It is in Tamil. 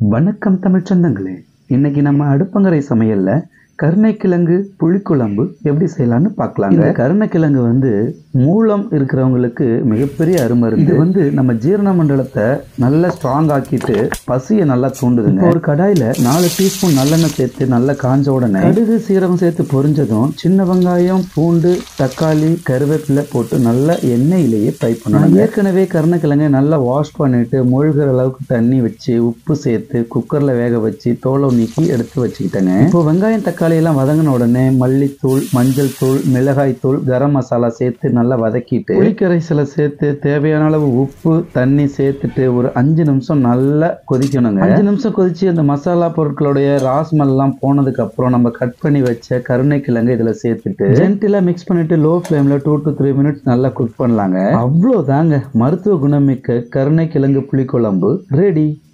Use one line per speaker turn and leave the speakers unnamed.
வணக்கம் தமிழ் சொந்தங்களே இன்னைக்கு நம்ம அடுப்பங்கரை சமையல்ல கருணைக்கிழங்கு புளிக்குழம்பு எப்படி செய்யலாம்னு பார்க்கலாங்க இந்த கருணைக்கிழங்கு வந்து மூலம் இருக்கிறவங்களுக்கு மிகப்பெரிய அருமருந்து இது வந்து நம்ம ஜீரண மண்டலத்தை நல்லா ஸ்ட்ராங் ஆக்கிட்டு பசியை நல்லா தூண்டுதுங்க இப்போ ஒரு கடாயில நாலு டீஸ்பூன் நல்லெண்ணெய் சேர்த்து நல்லா காஞ்ச உடனே கடுகு சீரகம் சேர்த்து பொரிஞ்சதும் சின்ன வெங்காயம் பூண்டு தக்காளி கருவேப்பிலை போட்டு நல்லா எண்ணெயிலேயே ஃப்ரை பண்ணணும் ஏற்கனவே கருணைக்கிழங்கை நல்லா வாஷ் பண்ணிட்டு மூழ்கிற அளவுக்கு தண்ணி வச்சு உப்பு சேர்த்து குக்கர்ல வேக வச்சு தோலை நீக்கி எடுத்து வச்சுக்கிட்டேங்க இப்போ வெங்காயம் தக்காளி எல்லாம் வதங்கின உடனே மல்லித்தூள் மஞ்சள் தூள் மிளகாய் தூள் கரம் மசாலா சேர்த்து நல்லா வதக்கிட்டு புளிக்கரைசலை சேர்த்து தேவையான அளவு உப்பு தண்ணி சேர்த்துட்டு ஒரு அஞ்சு நிமிஷம் நல்லா கொதிக்கணுங்க அஞ்சு நிமிஷம் கொதிச்சு அந்த மசாலா பொருட்களுடைய ராஸ்மல் எல்லாம் போனதுக்கு அப்புறம் நம்ம கட் பண்ணி வச்ச கருணைக்கிழங்கு இதுல சேர்த்துட்டு ஜென்டிலா மிக்ஸ் பண்ணிட்டு லோ ஃப்ளேம்ல டூ டு த்ரீ மினிட்ஸ் நல்லா குக் பண்ணலாங்க அவ்வளோதாங்க மருத்துவ குணமிக்க கருணைக்கிழங்கு புளிக்குழம்பு ரெடி